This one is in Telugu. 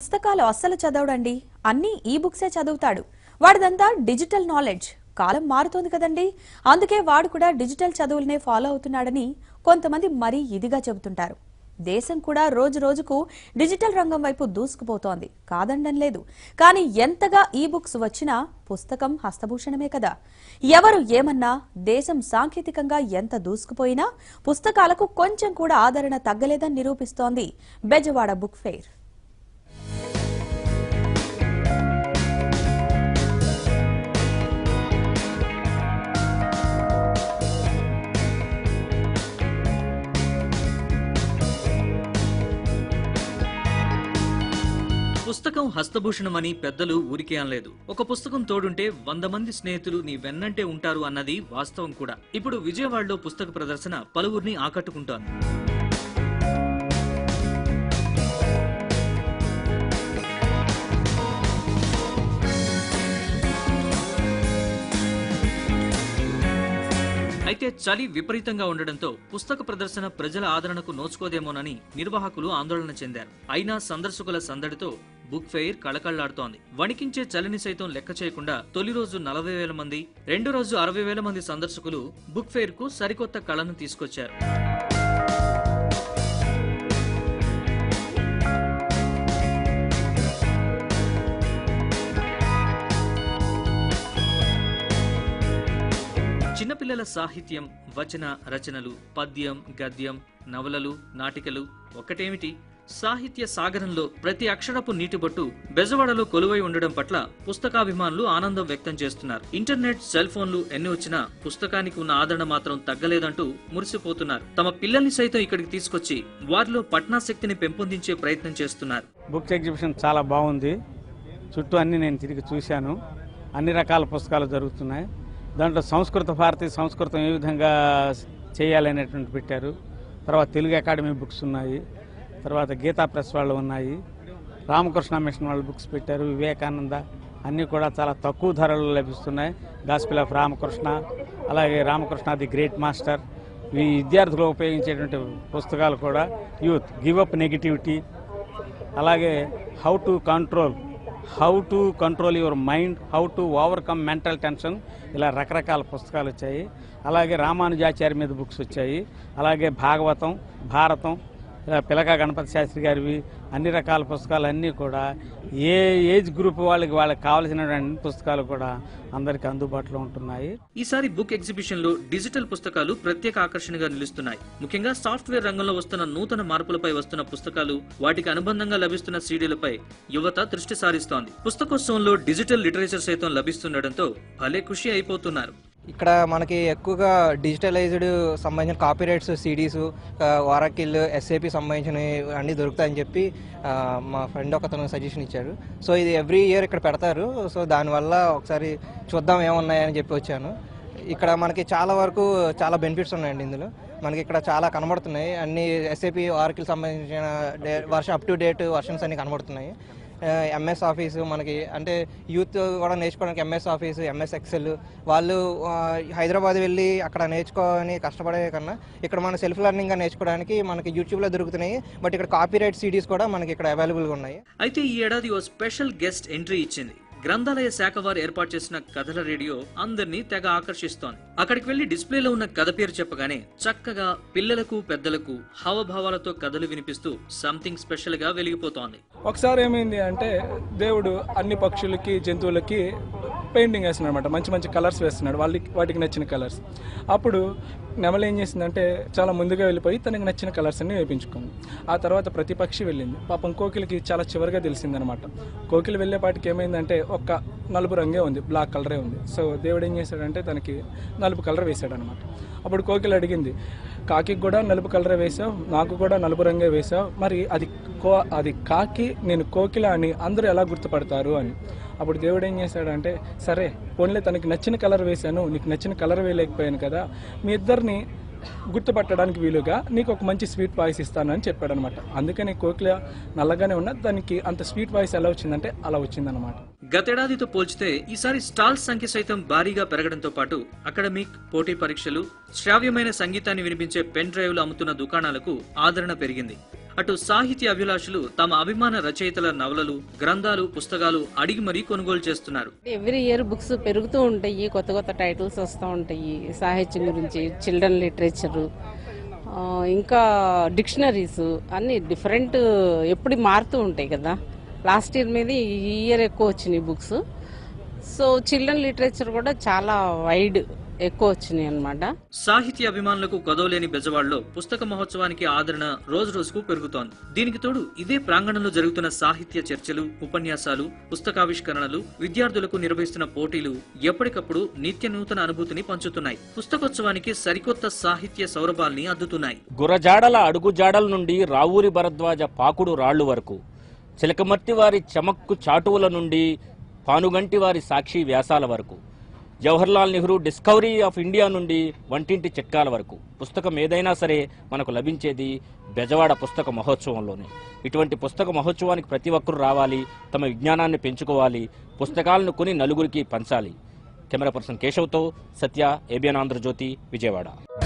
పుస్తకాలు అస్సలు చదవడండి అన్నీ ఈ బుక్సే చదువుతాడు వాడిదంతా డిజిటల్ నాలెడ్జ్ కాలం మారుతోంది కదండి అందుకే వాడు కూడా డిజిటల్ చదువులనే ఫాలో అవుతున్నాడని కొంతమంది మరీ ఇదిగా చెబుతుంటారు దేశం కూడా రోజు రోజుకు డిజిటల్ రంగం వైపు దూసుకుపోతోంది కాదండం లేదు కానీ ఎంతగా ఈ బుక్స్ వచ్చినా పుస్తకం హస్తభూషణమే కదా ఎవరు ఏమన్నా దేశం సాంకేతికంగా ఎంత దూసుకుపోయినా పుస్తకాలకు కొంచెం కూడా ఆదరణ తగ్గలేదని నిరూపిస్తోంది బెజవాడ బుక్ ఫెయిర్ పుస్తకం హస్తభూషణమని పెద్దలు ఊరికే అనలేదు ఒక పుస్తకం తోడుంటే వంద మంది స్నేహితులు నీ వెన్నంటే ఉంటారు అన్నది వాస్తవం కూడా ఇప్పుడు విజయవాడలో పుస్తక ప్రదర్శన పలువురిని ఆకట్టుకుంటోంది అయితే చలి విపరీతంగా ఉండడంతో పుస్తక ప్రదర్శన ప్రజల ఆదరణకు నోచుకోదేమోనని నిర్వాహకులు ఆందోళన చెందారు అయినా సందర్శకుల సందడితో బుక్ ఫెయిర్ కళకళ్లాడుతోంది వణికించే చలిని సైతం లెక్క చేయకుండా తొలి రోజు నలభై వేల మంది రెండో రోజు అరవై వేల మంది సందర్శకులు బుక్ ఫెయిర్ కు సరికొత్త కళను తీసుకొచ్చారు చిన్నపిల్లల సాహిత్యం వచన రచనలు పద్యం గద్యం నవలలు నాటికలు ఒక్కటేమిటి సాహిత్య సాగరంలో ప్రతి అక్షరపు నీటిబొట్టు బెజవాడలో కొలువై ఉండడం పట్ల పుస్తకాభిమానులు ఆనందం వ్యక్తం చేస్తున్నారు ఇంటర్నెట్ సెల్ ఫోన్లు ఎన్ని వచ్చినా పుస్తకానికి ఉన్న ఆదరణ మాత్రం తగ్గలేదంటూ మురిసిపోతున్నారు తమ పిల్లల్ని సైతం ఇక్కడికి తీసుకొచ్చి వారిలో పట్నాశక్తిని పెంపొందించే ప్రయత్నం చేస్తున్నారు బుక్స్ ఎగ్జిబిషన్ చాలా బాగుంది చుట్టూ అన్ని నేను తిరిగి చూశాను అన్ని రకాల పుస్తకాలు జరుగుతున్నాయి దాంట్లో సంస్కృత భారతి సంస్కృతం ఏ విధంగా చేయాలనేటువంటి పెట్టారు తర్వాత తెలుగు అకాడమీ బుక్స్ ఉన్నాయి తర్వాత గీతా ప్రెస్ వాళ్ళు ఉన్నాయి రామకృష్ణ మిషన్ వాళ్ళు బుక్స్ పెట్టారు వివేకానంద అన్నీ కూడా చాలా తక్కువ ధరలో లభిస్తున్నాయి గాస్పిల్ ఆఫ్ రామకృష్ణ అలాగే రామకృష్ణ ది గ్రేట్ మాస్టర్ ఈ విద్యార్థులు ఉపయోగించేటువంటి పుస్తకాలు కూడా యూత్ గివ్ అప్ నెగిటివిటీ అలాగే how to control how to control your mind how to overcome mental tension ఇలా రకరకాల పుస్తకాలు వచ్చాయి అలాగే రామానుజాచార్య మీద బుక్స్ వచ్చాయి అలాగే భాగవతం భారతం ఇలా పిలక గణపతి శాస్త్రి గారివి అన్ని రకాల పుస్తకాలు అన్నీ కూడా ఏ ఏజ్ గ్రూప్ వాళ్ళకి వాళ్ళకి కావాల్సినటువంటి పుస్తకాలు కూడా అందరికీ అందుబాటులో ఉంటున్నాయి ఈసారి బుక్ ఎగ్జిబిషన్ లో డిజిటల్ పుస్తకాలు ప్రత్యేక ఆకర్షణగా నిలుస్తున్నాయి ముఖ్యంగా సాఫ్ట్వేర్ రంగంలో వస్తున్న నూతన మార్పులపై వస్తున్న పుస్తకాలు వాటికి అనుబంధంగా లభిస్తున్న సీడీలపై యువత దృష్టి సారిస్తోంది పుస్తకోత్సవంలో డిజిటల్ లిటరేచర్ సైతం లభిస్తుండటంతో భలే ఖుషి అయిపోతున్నారు ఇక్కడ మనకి ఎక్కువగా డిజిటలైజ్డ్ సంబంధించిన కాపీరైట్స్ సిడీస్ వారాకిల్ ఎస్ఏపి సంబంధించినవి అన్నీ దొరుకుతాయని చెప్పి ఆ, మా ఫ్రెండ్ ఒకతను సజెషన్ ఇచ్చాడు సో ఇది ఎవ్రీ ఇయర్ ఇక్కడ పెడతారు సో దానివల్ల ఒకసారి చూద్దాం ఏమున్నాయని చెప్పి వచ్చాను ఇక్కడ మనకి చాలా వరకు చాలా బెనిఫిట్స్ ఉన్నాయండి ఇందులో మనకి ఇక్కడ చాలా కనబడుతున్నాయి అన్ని ఎస్ఏపి ఆర్కిల్ సంబంధించిన the version up to date versions అన్ని కనబడుతున్నాయి ఎంఎస్ ఆఫీసు మనకి అంటే యూత్ కూడా నేర్చుకోవడానికి ఎంఎస్ ఆఫీసు ఎంఎస్ ఎక్సెల్ వాళ్ళు ఆ, హైదరాబాద్ వెళ్ళి అక్కడ నేర్చుకోని కష్టపడే కన్నా ఇక్కడ మన సెల్ఫ్ లెర్నింగ్గా నేర్చుకోవడానికి మనకి యూట్యూబ్లో దొరుకుతున్నాయి బట్ ఇక్కడ కాపీరైట్ సిడీస్ కూడా మనకి ఇక్కడ అవైలబుల్గా ఉన్నాయి అయితే ఈ ఏడాది ఓ స్పెషల్ గెస్ట్ ఎంట్రీ ఇచ్చింది గ్రంథాలయ శాఖ వారు ఏర్పాటు చేసిన కథల రేడియో అందరినీ తెగ ఆకర్షిస్తోంది అక్కడికి వెళ్లి డిస్ప్లేలో ఉన్న కథ పేరు చెప్పగానే చక్కగా పిల్లలకు పెద్దలకు హావభావాలతో కథలు వినిపిస్తూ సంథింగ్ స్పెషల్ గా వెలిగిపోతోంది ఒకసారి ఏమైంది అంటే దేవుడు అన్ని పక్షులకి జంతువులకి పెయింటింగ్ వేస్తున్నాడు అనమాట మంచి మంచి కలర్స్ వేస్తున్నాడు వాళ్ళకి వాటికి నచ్చిన కలర్స్ అప్పుడు నెమలి ఏం చేసిందంటే చాలా ముందుగా వెళ్ళిపోయి తనకి నచ్చిన కలర్స్ అన్ని వేయించుకుంది ఆ తర్వాత ప్రతి పక్షి వెళ్ళింది పాపం కోకిలకి చాలా చివరిగా తెలిసిందనమాట కోకిల వెళ్ళేపాటికి ఏమైందంటే ఒక్క నలుపు రంగే ఉంది బ్లాక్ కలరే ఉంది సో దేవుడు ఏం చేశాడంటే తనకి నలుపు కలర్ వేసాడనమాట అప్పుడు కోకిల అడిగింది కాకి కూడా నలుపు కలర్ వేసావు నాకు కూడా నలుపు రంగే వేసావు మరి అది కో అది కాకి నేను కోకిల అని అందరూ ఎలా గుర్తుపడతారు అని అప్పుడు దేవుడు ఏం చేశాడంటే సరే పోన్లే తనకి నచ్చిన కలర్ వేశాను నీకు నచ్చిన కలర్ వేయలేకపోయాను కదా మీ ఇద్దరిని గుర్తుపట్టడానికి వీలుగా నీకు ఒక మంచి స్వీట్ వాయిస్ ఇస్తానని చెప్పాడు అనమాట అందుకని కోకిల నల్లగానే ఉన్న దానికి అంత స్వీట్ వాయిస్ ఎలా వచ్చిందంటే అలా వచ్చిందనమాట గతేడాదితో పోల్చితే ఈసారి స్టాల్స్ సంఖ్య సైతం భారీగా పెరగడంతో పాటు అకాడమిక్ పోటీ పరీక్షలు శ్రావ్యమైన సంగీతాన్ని వినిపించే పెన్ డ్రైవ్లు అమ్ముతున్న దుకాణాలకు ఆదరణ పెరిగింది అటు సాహిత్య అభిలాషులు తమ అభిమాన రచయితల నవలలు గ్రంథాలు పుస్తకాలు అడిగి మరీ కొనుగోలు చేస్తున్నారు ఎవ్రీ ఇయర్ బుక్స్ పెరుగుతూ ఉంటాయి కొత్త కొత్త టైటిల్స్ వస్తూ ఉంటాయి సాహిత్యం గురించి చిల్డ్రన్ లిటరేచరు ఇంకా డిక్షనరీస్ అన్ని డిఫరెంట్ ఎప్పుడు మారుతూ ఉంటాయి కదా లాస్ట్ ఇయర్ మీద ఈ ఇయర్ ఎక్కువ వచ్చినాయి బుక్స్ సో చిల్డ్రన్ లిటరేచర్ కూడా చాలా వైడ్ ఎక్కువ వచ్చినాయి అన్నమాట సాహిత్య అభిమానులకు కొదవలేని బెజవాడలో పుస్తక మహోత్సవానికి ఆదరణ రోజు రోజుకు పెరుగుతోంది దీనికి తోడు ఇదే ప్రాంగణంలో జరుగుతున్న సాహిత్య చర్చలు ఉపన్యాసాలు పుస్తకావిష్కరణలు విద్యార్థులకు నిర్వహిస్తున్న పోటీలు ఎప్పటికప్పుడు నిత్య నూతన అనుభూతిని పంచుతున్నాయి పుస్తకోత్సవానికి సరికొత్త సాహిత్య సౌరభాల్ని అద్దుతున్నాయి గురజాడల అడుగుజాడల నుండి రావూరి భరద్వాజ పాకుడు రాళ్ళు వరకు చిలకమర్తి వారి చమక్కు చాటువుల నుండి పానుగంటి వారి సాక్షి వ్యాసాల వరకు Jawaharlal Nehru discovery of India నుండి వంటింటి చిట్కాల వరకు పుస్తకం ఏదైనా సరే మనకు లభించేది బెజవాడ పుస్తక మహోత్సవంలోనే ఇటువంటి పుస్తక మహోత్సవానికి ప్రతి ఒక్కరూ రావాలి తమ విజ్ఞానాన్ని పెంచుకోవాలి పుస్తకాలను కొని నలుగురికి పంచాలి కెమెరా పర్సన్ కేశవ్తో సత్య ఏబిఎన్ ఆంధ్రజ్యోతి విజయవాడ